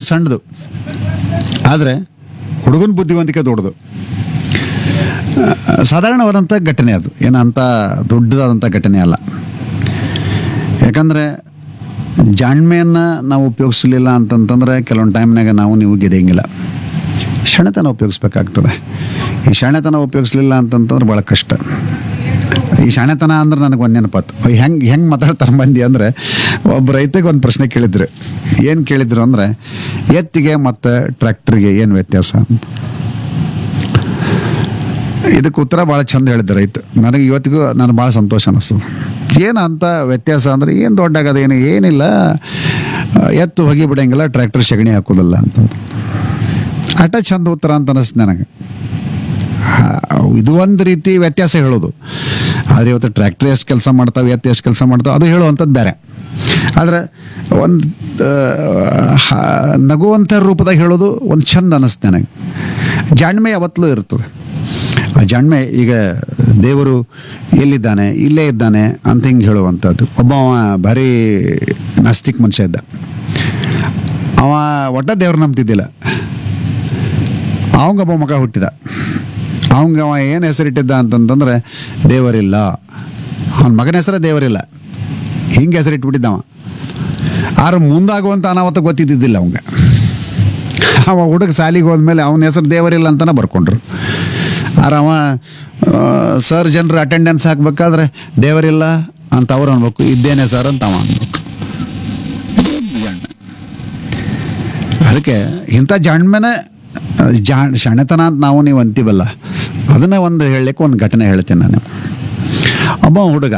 ಸಣ್ಣದು ಆದರೆ ಹುಡುಗನ ಬುದ್ಧಿವಂತಿಕೆ ದೊಡ್ಡದು ಆ, ಸಾಧಾರಣವಾದಂಥ ಘಟನೆ ಅದು ಏನು ಅಂಥ ದೊಡ್ಡದಾದಂಥ ಘಟನೆ ಅಲ್ಲ ಯಾಕಂದರೆ ಜಾಣ್ಮೆಯನ್ನು ನಾವು ಉಪಯೋಗಿಸಲಿಲ್ಲ ಅಂತಂತಂದ್ರೆ ಕೆಲವೊಂದು ಟೈಮ್ನಾಗ ನಾವು ನೀವು ಗೆದೆಯಂಗಿಲ್ಲ ಶಣತನ ಉಪಯೋಗಿಸ್ಬೇಕಾಗ್ತದೆ ಈ ಶಾಣೆತನ ಉಪಯೋಗಿಸ್ಲಿಲ್ಲ ಅಂತಂತಂದ್ರೆ ಭಾಳ ಕಷ್ಟ ಈ ಶಾಣೆತನ ಅಂದ್ರೆ ನನಗೆ ಒಂದು ನೆನಪಾತು ಹೆಂಗೆ ಹೆಂಗೆ ಮಾತಾಡ್ತಾರೆ ಮಂದಿ ಅಂದರೆ ಒಬ್ಬ ರೈತಗೆ ಒಂದು ಪ್ರಶ್ನೆ ಕೇಳಿದ್ರು ಏನು ಕೇಳಿದ್ರು ಅಂದರೆ ಎತ್ತಿಗೆ ಮತ್ತು ಟ್ರ್ಯಾಕ್ಟ್ರಿಗೆ ಏನು ವ್ಯತ್ಯಾಸ ಅಂತ ಇದಕ್ಕೆ ಉತ್ತರ ಭಾಳ ಚಂದ ಹೇಳಿದ್ದೆ ರೈತ ನನಗೆ ಇವತ್ತಿಗೂ ನನಗೆ ಭಾಳ ಸಂತೋಷ ಅನ್ನಿಸ್ತದೆ ಏನು ಅಂತ ವ್ಯತ್ಯಾಸ ಅಂದರೆ ಏನು ದೊಡ್ಡ ಆಗೋದೇನು ಏನಿಲ್ಲ ಆ, ಎತ್ತು ಹೊಗಿ ಬಿಡಂಗಿಲ್ಲ ಟ್ರ್ಯಾಕ್ಟರ್ ಸಗಣಿ ಹಾಕೋದಿಲ್ಲ ಅಂತ ಅಟ ಚಂದ ಉತ್ತರ ಅಂತ ಅನಿಸ್ತು ನನಗೆ ಆ, ಇದು ಒಂದು ರೀತಿ ವ್ಯತ್ಯಾಸ ಹೇಳೋದು ಆದರೆ ಇವತ್ತು ಟ್ರ್ಯಾಕ್ಟರ್ ಎಷ್ಟು ಕೆಲಸ ಮಾಡ್ತಾವೆ ಎತ್ತು ಎಷ್ಟು ಕೆಲಸ ಮಾಡ್ತಾವೆ ಅದು ಹೇಳುವಂಥದ್ದು ಬೇರೆ ಆದರೆ ಒಂದು ನಗುವಂಥ ರೂಪದಾಗ ಹೇಳೋದು ಒಂದು ಚಂದ ಅನ್ನಿಸ್ತು ನನಗೆ ಜಾಣ್ಮೆ ಯಾವತ್ತಲೂ ಇರ್ತದೆ ಆ ಜಾಣ್ಮೆ ಈಗ ದೇವರು ಎಲ್ಲಿದ್ದಾನೆ ಇಲ್ಲೇ ಇದ್ದಾನೆ ಅಂತ ಹಿಂಗೆ ಹೇಳುವಂಥದ್ದು ಒಬ್ಬ ಅವ ಭಾರಿ ನಾಸ್ತಿಕ್ ಮನುಷ್ಯ ಇದ್ದ ಅವ ಒಟ್ಟ ದೇವ್ರು ನಂಬ್ತಿದ್ದಿಲ್ಲ ಅವಂಗೊಬ್ಬ ಮಗ ಹುಟ್ಟಿದ ಅವಂಗ ಅವ ಏನು ಹೆಸರಿಟ್ಟಿದ್ದ ಅಂತಂತಂದ್ರೆ ದೇವರಿಲ್ಲ ಅವನ ಮಗನ ಹೆಸರೇ ದೇವರಿಲ್ಲ ಹಿಂಗೆ ಹೆಸರಿಟ್ಬಿಟ್ಟಿದ್ದ ಅವ ಆದ್ರೆ ಮುಂದಾಗುವಂಥ ಅನಾಹುತ ಗೊತ್ತಿದ್ದಿದ್ದಿಲ್ಲ ಅವಂಗ ಅವ ಹುಡುಗ ಸಾಲಿಗೆ ಹೋದ್ಮೇಲೆ ಅವನ ಹೆಸರು ದೇವರಿಲ್ಲ ಅಂತಲೇ ಬರ್ಕೊಂಡ್ರು ಆದ್ರೆ ಅವ ಸರ್ ಜನರು ಅಟೆಂಡೆನ್ಸ್ ಹಾಕ್ಬೇಕಾದ್ರೆ ದೇವರಿಲ್ಲ ಅಂತ ಅವ್ರು ಅನ್ಬೇಕು ಇದ್ದೇನೆ ಸರ್ ಅಂತ ಅವ ಅನ್ಬೇಕು ಅದಕ್ಕೆ ಇಂಥ ಜಾಣ್ಮೆನೆ ಜಾಣ್ ಶಾಣೆತನ ಅಂತ ನಾವು ನೀವು ಅಂತೀವಲ್ಲ ಅದನ್ನ ಒಂದು ಹೇಳಲಿಕ್ಕೆ ಒಂದು ಘಟನೆ ಹೇಳ್ತೀನಿ ನಾನು ಒಬ್ಬ ಹುಡುಗ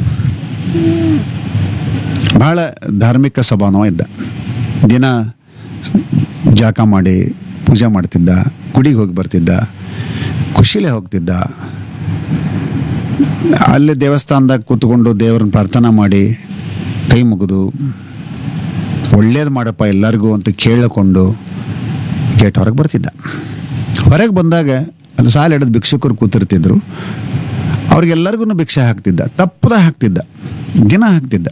ಭಾಳ ಧಾರ್ಮಿಕ ಸ್ವಭಾವನವ ಇದ್ದ ದಿನ ಜಾಕ ಮಾಡಿ ಪೂಜೆ ಮಾಡ್ತಿದ್ದ ಗುಡಿಗೆ ಹೋಗಿ ಬರ್ತಿದ್ದ ಖುಷಿಲೇ ಹೋಗ್ತಿದ್ದ ಅಲ್ಲಿ ದೇವಸ್ಥಾನದಾಗ ಕೂತ್ಕೊಂಡು ದೇವ್ರನ್ನ ಪ್ರಾರ್ಥನಾ ಮಾಡಿ ಕೈ ಮುಗಿದು ಒಳ್ಳೇದು ಮಾಡಪ್ಪ ಎಲ್ಲರಿಗೂ ಅಂತ ಕೇಳಿಕೊಂಡು ಗೇಟ್ ಹೊರಗೆ ಬರ್ತಿದ್ದ ಹೊರಗೆ ಬಂದಾಗ ಅಲ್ಲಿ ಸಾಲ ಹಿಡಿದು ಭಿಕ್ಷುಕರು ಕೂತಿರ್ತಿದ್ರು ಅವ್ರಿಗೆಲ್ಲರಿಗೂ ಭಿಕ್ಷೆ ಹಾಕ್ತಿದ್ದ ತಪ್ಪದ ಹಾಕ್ತಿದ್ದ ದಿನ ಹಾಕ್ತಿದ್ದ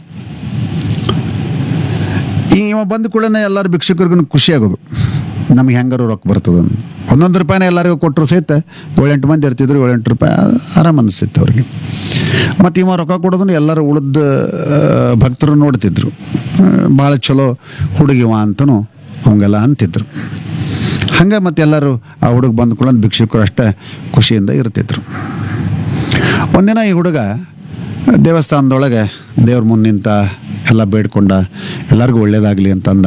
ಈ ಇವ ಬಂದ ಕೂಡಲೇ ಎಲ್ಲರೂ ಭಿಕ್ಷುಕರಿಗೂ ಖುಷಿ ಆಗೋದು ನಮ್ಗೆ ಹೆಂಗಾರು ರೊಕ್ಕ ಬರ್ತದೆ ಅಂತ. ಒಂದೊಂದು ರೂಪಾಯಿನ ಎಲ್ಲರಿಗೂ ಕೊಟ್ಟರು ಸಹಿತ ಏಳೆಂಟು ಮಂದಿ ಇರ್ತಿದ್ರು ಏಳೆಂಟು ರೂಪಾಯಿ ಆರಾಮ ಅನಿಸ್ತಿತ್ತು ಅವ್ರಿಗೆ ಮತ್ತು ಇವ ರೊಕ್ಕ ಕೊಡೋದನ್ನು ಎಲ್ಲರೂ ಉಳಿದ ಭಕ್ತರು ನೋಡ್ತಿದ್ರು ಭಾಳ ಚಲೋ ಹುಡುಗಿವ ಅಂತನೂ ಅವಂಗೆಲ್ಲ ಅಂತಿದ್ರು ಹಂಗೆ ಮತ್ತೆ ಎಲ್ಲರೂ ಆ ಹುಡುಗ ಬಂದ್ಕೊಳ್ಳೋದು ಭಿಕ್ಷುಕರು ಅಷ್ಟೇ ಖುಷಿಯಿಂದ ಇರ್ತಿದ್ರು ಒಂದಿನ ಈ ಹುಡುಗ ದೇವಸ್ಥಾನದೊಳಗೆ ದೇವ್ರ ಮುಂದೆ ನಿಂತ ಎಲ್ಲ ಬೇಡ್ಕೊಂಡ ಎಲ್ಲರಿಗೂ ಒಳ್ಳೇದಾಗಲಿ ಅಂತಂದ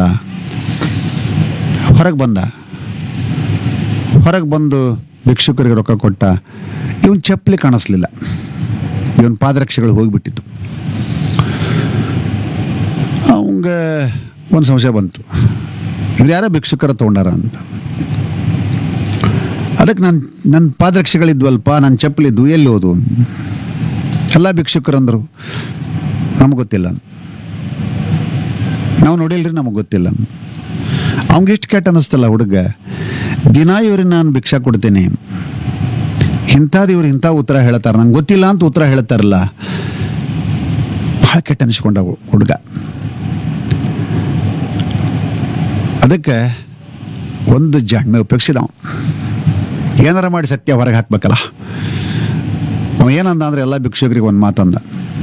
ಹೊರಗೆ ಬಂದ ಹೊರಗೆ ಬಂದು ಭಿಕ್ಷುಕರಿಗೆ ರೊಕ್ಕ ಕೊಟ್ಟ ಇವನ್ ಚಪ್ಪಲಿ ಕಾಣಿಸ್ಲಿಲ್ಲ ಇವನ್ ಪಾದರಕ್ಷೆಗಳು ಹೋಗಿಬಿಟ್ಟಿತ್ತು ಅವಂಗ ಒಂದು ಸಂಶಯ ಬಂತು ಇವ್ರು ಯಾರೋ ಭಿಕ್ಷುಕರ ತೊಗೊಂಡಾರ ಅಂತ ಅದಕ್ಕೆ ನನ್ನ ನನ್ನ ಪಾದರಕ್ಷೆಗಳಿದ್ವಲ್ಪ ನನ್ನ ಚಪ್ಪಲಿದ್ವು ಎಲ್ಲಿ ಹೋದು ಎಲ್ಲ ಭಿಕ್ಷುಕರಂದರು ನಮಗೆ ಗೊತ್ತಿಲ್ಲ ನಾವು ನೋಡಿಲ್ರಿ ನಮಗೆ ಗೊತ್ತಿಲ್ಲ ಅವ್ನಿಗೆ ಎಷ್ಟು ಕೆಟ್ಟ ಅನ್ನಿಸ್ತಲ್ಲ ಹುಡುಗ ದಿನ ಇವ್ರಿಗೆ ನಾನು ಭಿಕ್ಷಾ ಕೊಡ್ತೀನಿ ಇಂಥದ್ದು ಇವ್ರು ಇಂಥ ಉತ್ತರ ಹೇಳ್ತಾರೆ ನಂಗೆ ಗೊತ್ತಿಲ್ಲ ಅಂತ ಉತ್ತರ ಹೇಳ್ತಾರಲ್ಲ ಭಾಳ ಕೆಟ್ಟ ಅನಿಸ್ಕೊಂಡ ಹುಡುಗ ಅದಕ್ಕೆ ಒಂದು ಜಾಣ್ಮೆ ಉಪಯೋಗಿಸಿದ ಅವ ಏನಾರ ಮಾಡಿ ಸತ್ಯ ಹೊರಗೆ ಹಾಕ್ಬೇಕಲ್ಲ ಅವ ಏನಂದ ಅಂದ್ರೆ ಎಲ್ಲ ಭಿಕ್ಷುಕರಿಗೆ ಒಂದು ಮಾತಂದ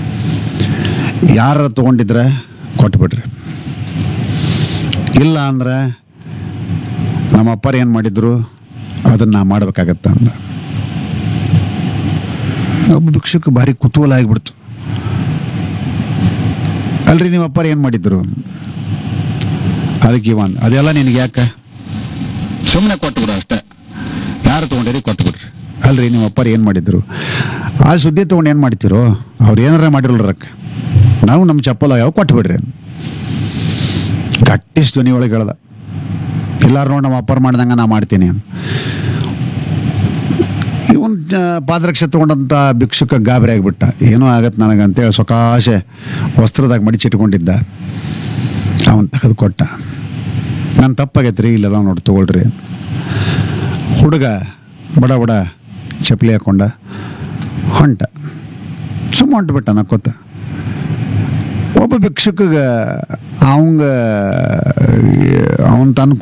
ಯಾರ ತೊಗೊಂಡಿದ್ರೆ ಕೊಟ್ಬಿಡ್ರಿ ಇಲ್ಲ ಅಂದ್ರೆ ನಮ್ಮ ಅಪ್ಪರು ಏನು ಮಾಡಿದ್ರು ಅದನ್ನು ನಾ ಮಾಡ್ಬೇಕಾಗತ್ತ ಅಂದ ಒಬ್ಬ ಭಿಕ್ಷುಕ ಭಾರಿ ಕುತೂಹಲ ಆಗಿಬಿಡ್ತು ಅಲ್ರಿ ನಿಮ್ಮ ಅಪ್ಪರು ಏನು ಮಾಡಿದ್ರು ಅದಕ್ಕೆ ಇವನ್ ಅದೆಲ್ಲ ನಿನಗೆ ಯಾಕೆ ಸುಮ್ಮನೆ ಕೊಟ್ಬಿಡು ಅಷ್ಟೇ ಯಾರು ತೊಗೊಂಡಿರಿ ಕೊಟ್ಬಿಡ್ರಿ ಅಲ್ರಿ ನಿಮ್ಮ ಅಪ್ಪರು ಏನು ಮಾಡಿದ್ರು ಆ ಸುದ್ದಿ ತೊಗೊಂಡು ಏನು ಮಾಡ್ತೀರೋ ಅವ್ರು ಏನಾರ ಮಾಡಿರಲ್ಲ ರೊಕ್ಕ ನಾವು ನಮ್ಮ ಚಪ್ಪಲ ಯಾವ ಕೊಟ್ಬಿಡ್ರಿ ಗಟ್ಟಿಸ್ ಧ್ವನಿ ಒಳಗೆ ಹೇಳ್ದ ಎಲ್ಲಾರು ನೋಡಿ ನಮ್ಮ ಅಪ್ಪರ್ ಮಾಡ್ದಂಗೆ ನಾ ಮಾಡ್ತೀನಿ ಅಂತ ಇವನ್ ಪಾದರಕ್ಷೆ ತೊಗೊಂಡಂಥ ಭಿಕ್ಷುಕ ಗಾಬರಿ ಆಗಿಬಿಟ್ಟ ಏನೋ ಆಗತ್ತೆ ನನಗೆ ಅಂತೇಳಿ ಸೊಕಾಶೆ ವಸ್ತ್ರದಾಗ ಮಡಿಚಿಟ್ಕೊಂಡಿದ್ದ ಅವನ್ ತೆಗೆದು ಕೊಟ್ಟ ನನ್ನ ತಪ್ಪಾಗೈತೆ ರೀ ಇಲ್ಲದ ನೋಡಿ ತೊಗೊಳ್ರಿ ಹುಡುಗ ಬಡ ಬಡ ಚಪ್ಪಲಿ ಹಾಕೊಂಡ ಹೊಂಟ ಸುಮ್ಮ ಹೊಂಟ್ಬಿಟ್ಟ ನಕ್ಕೋತ ಒಬ್ಬ ಭಿಕ್ಷುಕಗ ಅವಂಗ ಅವನ್ ತನ್ನ